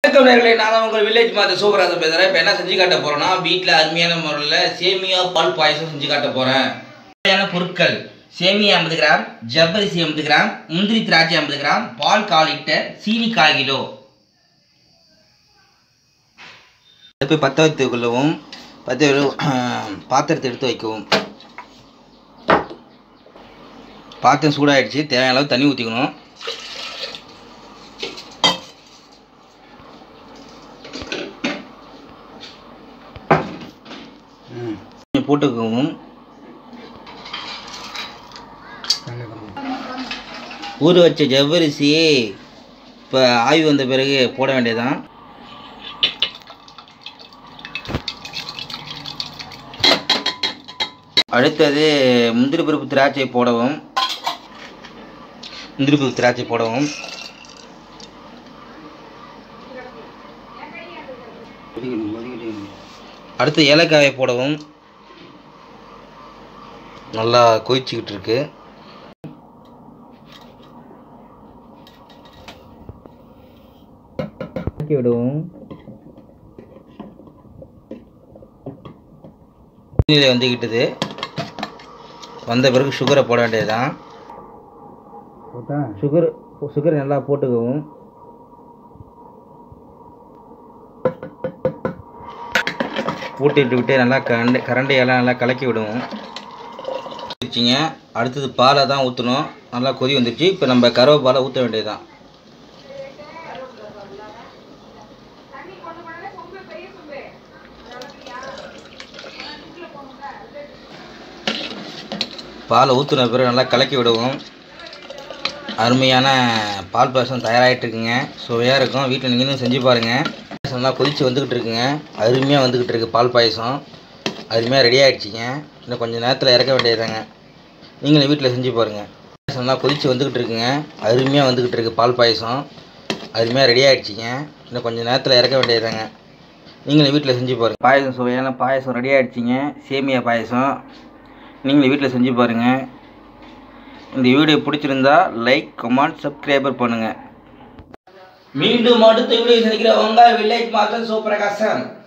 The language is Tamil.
வணக்கம் நேர்களே நான் தான் உங்கள் வில்லேஜ் மாத்த சூப்பராக பேசுகிறேன் இப்போ என்ன செஞ்சு காட்ட போகிறேன்னா வீட்டில் அருமையான முறையில் சேமியா பால் பாயசம் செஞ்சு காட்ட போகிறேன் தேவையான பொருட்கள் சேமியா ஐம்பது கிராம் ஜவ்வரிசி ஐம்பது கிராம் முந்திரி திராட்சை ஐம்பது கிராம் பால் கால் லிட்டர் சீனி கால் கிலோ அடுப்பு பற்ற வைத்து கொள்ளவும் பற்ற பாத்திரத்தை எடுத்து வைக்கவும் பாத்திரம் சூடாயிடுச்சு தேவையான அளவு தண்ணி ஊற்றிக்கணும் கொஞ்சம் போட்டுக்கவும் ஊற வச்ச ஜவ்வரிசி இப்போ ஆய்வு வந்த பிறகு போட வேண்டியதான் அடுத்தது முந்திரி பருப்பு திராட்சை போடவும் முந்திரி பருப்பு திராட்சை போடவும் அடுத்து ஏலக்காயை போடவும் நல்லா கொதிச்சுக்கிட்டு இருக்கு இறக்கி விடுவோம் நிலை வந்துக்கிட்டது வந்த பிறகு சுகரை போட வேண்டியதுதான் சுகர் சுகர் நல்லா போட்டுக்கவும் போட்டுட்டு விட்டு நல்லா கரண்டி கரண்டையெல்லாம் நல்லா கலக்கி விடுவோம் வச்சுங்க அடுத்தது பாலை தான் ஊற்றணும் நல்லா கொதி வந்துருச்சு இப்போ நம்ம கறவை பாலை ஊற்ற வேண்டியதுதான் பாலை ஊற்றின பிறகு நல்லா கலக்கி விடுவோம் அருமையான பால் பாயசம் தயாராகிட்டு இருக்குங்க சுவையாக இருக்கும் வீட்டில் நீங்களும் செஞ்சு பாருங்கள் பாயசம் நல்லா கொதித்து வந்துக்கிட்டு இருக்குங்க அருமையாக வந்துக்கிட்டு இருக்கு பால் பாயசம் அருமையாக ரெடி ஆகிடுச்சிங்க இன்னும் கொஞ்சம் நேரத்தில் இறக்க வேண்டியதாங்க நீங்களும் வீட்டில் செஞ்சு பாருங்கள் பாயசம் நல்லா கொதித்து வந்துக்கிட்டு இருக்குங்க அருமையாக வந்துக்கிட்டு இருக்கு பால் பாயசம் அருமையாக ரெடி ஆகிடுச்சிங்க இன்னும் கொஞ்சம் நேரத்தில் இறக்க வேண்டியதாங்க நீங்களும் வீட்டில் செஞ்சு பாருங்கள் பாயசம் சுவையான பாயசம் ரெடி ஆகிடுச்சிங்க சேமியா பாயசம் நீங்களும் வீட்டில் செஞ்சு பாருங்கள் இந்த வீடியோ பிடிச்சிருந்தா லைக் கமெண்ட் சப்ஸ்கிரைபர் பண்ணுங்கள் மீண்டும் அடுத்த வீடியோ சந்திக்கிற உங்கள் வில்லேஜ் மாஸ்டர் சிவபிரகாசன்